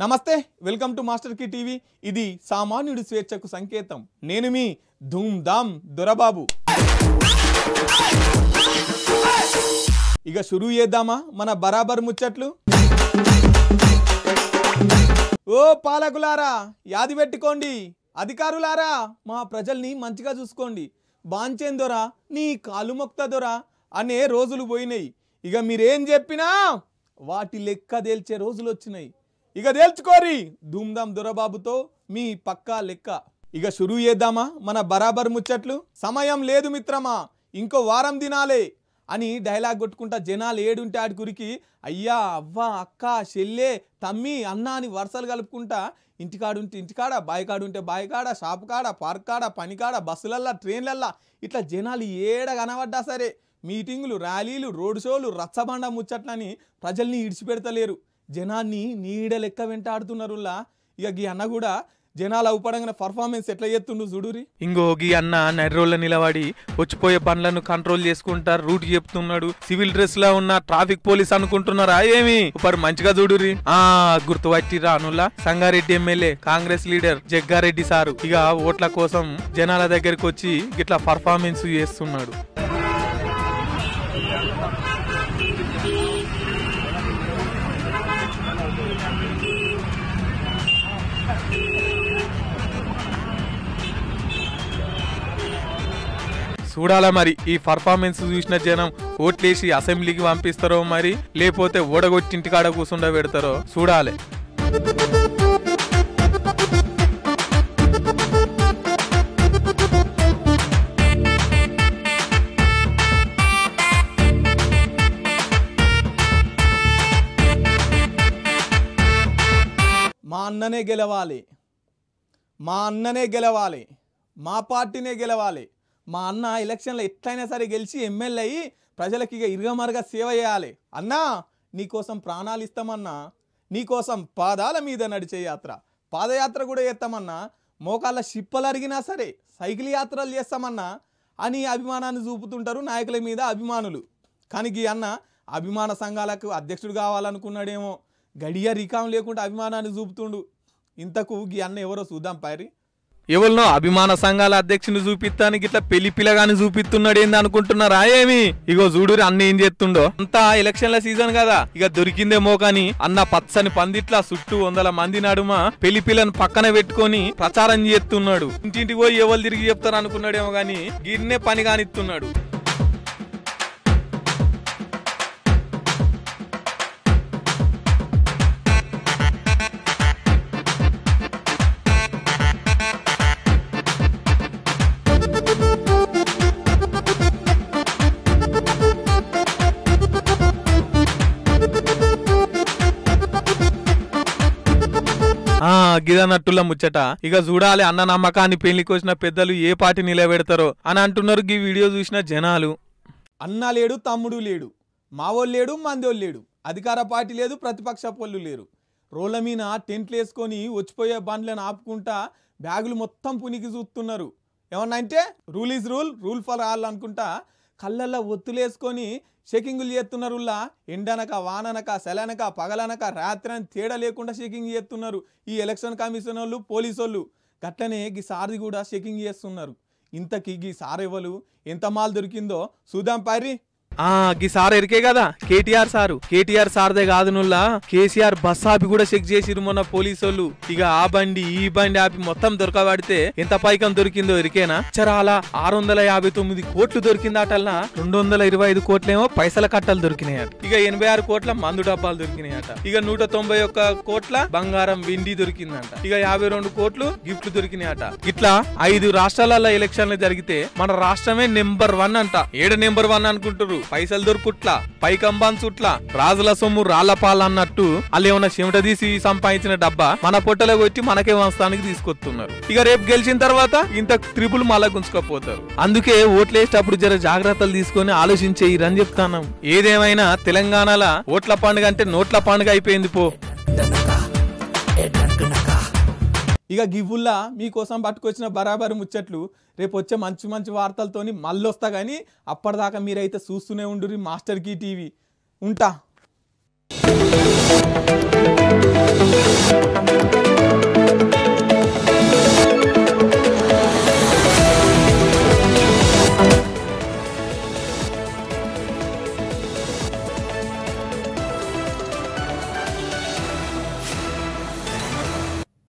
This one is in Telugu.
నమస్తే వెల్కమ్ టు మాస్టర్ కి టీవీ ఇది సామాన్యుడి స్వేచ్ఛకు సంకేతం నేను మీ ధూమ్ ధామ్ దొరబాబు ఇక షురూ చేద్దామా మన బరాబర్ ముచ్చట్లు ఓ పాలకులారా యాది పెట్టుకోండి అధికారులారా మా ప్రజల్ని మంచిగా చూసుకోండి బాంచేందొరా నీ కాలు మొక్తదొరా అనే రోజులు పోయినాయి ఇక మీరేం చెప్పినా వాటి లెక్క తేల్చే రోజులు వచ్చినాయి ఇక తేల్చుకోరి ధూమ్ధామ్ దొరబాబుతో మీ పక్కా లెక్క ఇక షురూ చేద్దామా మన బరాబర్ ముచ్చట్లు సమయం లేదు మిత్రమా ఇంకో వారం దినాలే అని డైలాగ్ కొట్టుకుంటా జనాలు ఏడుంటే ఆడి గురికి అయ్యా అవ్వ అక్క చెల్లె తమ్మి అన్న అని వరుసలు కలుపుకుంటా ఇంటికాడుంటే ఇంటికాడ బాయికాడుంటే బాయికాడ షాప్ కాడ పార్క్ కాడ పని కాడ బస్సులల్లా ట్రైన్లల్లా ఇట్లా జనాలు ఏడ కనబడ్డా సరే మీటింగులు ర్యాలీలు రోడ్ షోలు రచ్చబండ ముచ్చట్లని ప్రజల్ని ఇడిచిపెడతలేరు జనాన్ని నీడ లెక్క వెంటాడుతున్నారులా ఇక గీ అన్న కూడా జనాలు అవుపడంగా పర్ఫార్మెన్స్ ఎట్లా చేస్తుండు చూడురి ఇంకో గీ అన్న నెర్రోళ్ళ నిలబడి వచ్చిపోయే బండ్లను కంట్రోల్ చేసుకుంటారు రూట్ చెప్తున్నాడు సివిల్ డ్రెస్ లో ఉన్న ట్రాఫిక్ పోలీస్ అనుకుంటున్నారా ఏమి ఇప్పుడు మంచిగా చూడురి ఆ గుర్తుపట్టిరా అనులా Sangareddy MLA Congress leader Jaggareddy sir ఇక ఓట్ల కోసం జనాల దగ్గరికి వచ్చి ఇట్లా పర్ఫార్మెన్స్ చేస్తున్నాడు చూడాలా మరి ఈ పర్ఫార్మెన్స్ చూసిన జనం ఓట్లేసి అసెంబ్లీకి పంపిస్తారో మరి లేకపోతే ఓడగొట్టి ఇంటికాడ కూర్చుండ పెడతారో చూడాలి మా అన్ననే గెలవాలి మా అన్ననే గెలవాలి మా పార్టీనే గెలవాలి మా అన్న ఎలక్షన్లో ఎట్లయినా సరే గెలిచి ఎమ్మెల్యే అయ్యి ప్రజలకి ఇక ఇరుగమరుగా సేవ చేయాలి అన్నా నీకోసం ప్రాణాలు ఇస్తామన్నా నీకోసం పాదాల మీద నడిచే యాత్ర పాదయాత్ర కూడా చేస్తామన్నా మోకాళ్ళ షిప్పలు అరిగినా సరే సైకిల్ యాత్రలు చేస్తామన్నా అని అభిమానాన్ని చూపుతుంటారు నాయకుల మీద అభిమానులు కానీ ఈ అన్న అభిమాన సంఘాలకు అధ్యక్షుడు కావాలనుకున్నాడేమో గడియ రికాం లేకుండా అభిమానాన్ని చూపుతుండు ఇంతకు ఈ అన్న ఎవరో చూద్దాం పారి ఎవరినో అభిమాన సంఘాల అధ్యక్షుని చూపిస్తానికి ఇట్లా పెళ్లి పిల్లగాని చూపిస్తున్నాడు ఏంది అనుకుంటున్నారా ఏమి ఇగో చూడురి అన్న ఏం చేస్తుండో అంతా ఎలక్షన్ల సీజన్ కదా ఇక దొరికిందేమో కానీ అన్న పచ్చని పందిట్ల చుట్టూ వందల మంది నడుమ పెళ్లి పిల్లని పక్కన పెట్టుకొని ప్రచారం చేస్తున్నాడు ఇంటింటికి పోయి ఎవరు తిరిగి చెప్తారు అనుకున్నాడేమో గాని గిన్నే పని కానిస్తున్నాడు ఆ గిదనట్టుల ముచ్చట ఇక చూడాలి అన్న నమ్మకాన్ని పెళ్లికి వచ్చిన పెద్దలు ఏ పార్టీ నిలబెడతారో అని అంటున్నారు ఈ వీడియో చూసిన జనాలు అన్న లేడు తమ్ముడు లేడు మావోళ్ళు లేడు మందోళ్ళు లేడు అధికార పార్టీ లేదు ప్రతిపక్ష పొల్లు లేరు రోడ్ల మీద టెంట్లు వేసుకొని వచ్చిపోయే బండ్లను ఆపుకుంటా బ్యాగులు మొత్తం పునికి చూస్తున్నారు ఏమన్నా అంటే rule is rule rule for all అనుకుంటా కళ్ళల్లో ఒత్తులేసుకొని చెకింగులు చేస్తున్నారులా ఎండనక వాననక సెలనక పగలనక రాత్రి అని తేడా లేకుండా చెకింగ్ చేస్తున్నారు ఈ ఎలక్షన్ కమిషన్ వాళ్ళు పోలీసు వాళ్ళు గట్లనే గీ సార్ది కూడా చెకింగ్ చేస్తున్నారు ఇంతకీ గీ సార్ ఎవరు ఎంత మాల్ దొరికిందో చూద్దాం పారి ఆ గి సార్ ఎరికే కదా కేటీఆర్ సారు కేటీఆర్ సార్దే కాదు నుల్లా కేసీఆర్ బస్ ఆపి కూడా చెక్ చేసిరు మొన్న పోలీసోళ్ళు ఇక ఆ బండి ఈ బండి ఆపి మొత్తం దొరకబడితే ఎంత పైకం దొరికిందో ఎరికేనా చరాల ఆరు వందల యాభై తొమ్మిది కోట్లు దొరికిందటల్లా రెండు వందల ఇరవై ఐదు కోట్లేమో పైసల కట్టలు దొరికినాయట ఇక ఎనభై ఆరు కోట్ల మందు డబ్బాలు దొరికినాయట ఇక నూట తొంభై ఒక్క కోట్ల బంగారం వెండి దొరికిందంట ఇక యాభై రెండు కోట్లు గిఫ్ట్లు దొరికినాయట ఇట్లా ఐదు రాష్ట్రాలలో ఎలక్షన్లు జరిగితే మన రాష్ట్రమే నెంబర్ వన్ అంట ఏడ నెంబర్ వన్ అనుకుంటారు పైసలు దొరుకుట్లా పైకంబాన్ చుట్లా రాజుల సొమ్ము రాళ్ల పాలు అన్నట్టు వాళ్ళు ఏమన్నా చెమట తీసి సంపాదించిన డబ్బా మన పొట్టలో కొట్టి మనకే వంశానికి తీసుకొస్తున్నారు ఇక రేపు గెలిచిన తర్వాత ఇంత త్రిపుల్ మళ్ళా గుంజుకపోతారు అందుకే ఓట్లేసేటప్పుడు జర జాగ్రత్తలు తీసుకొని ఆలోచించే అని చెప్తాను ఏదేమైనా తెలంగాణలో ఓట్ల పండుగ అంటే నోట్ల పండుగ అయిపోయింది పో ఇక గివ్వుల్లా మీకోసం పట్టుకొచ్చిన బరాబరి ముచ్చట్లు రేపు వచ్చే మంచి మంచి వార్తలతోని మళ్ళీ వస్తా కానీ అప్పటిదాకా మీరైతే చూస్తూనే ఉండుర్రి మాస్టర్ కీ టీవీ ఉంటా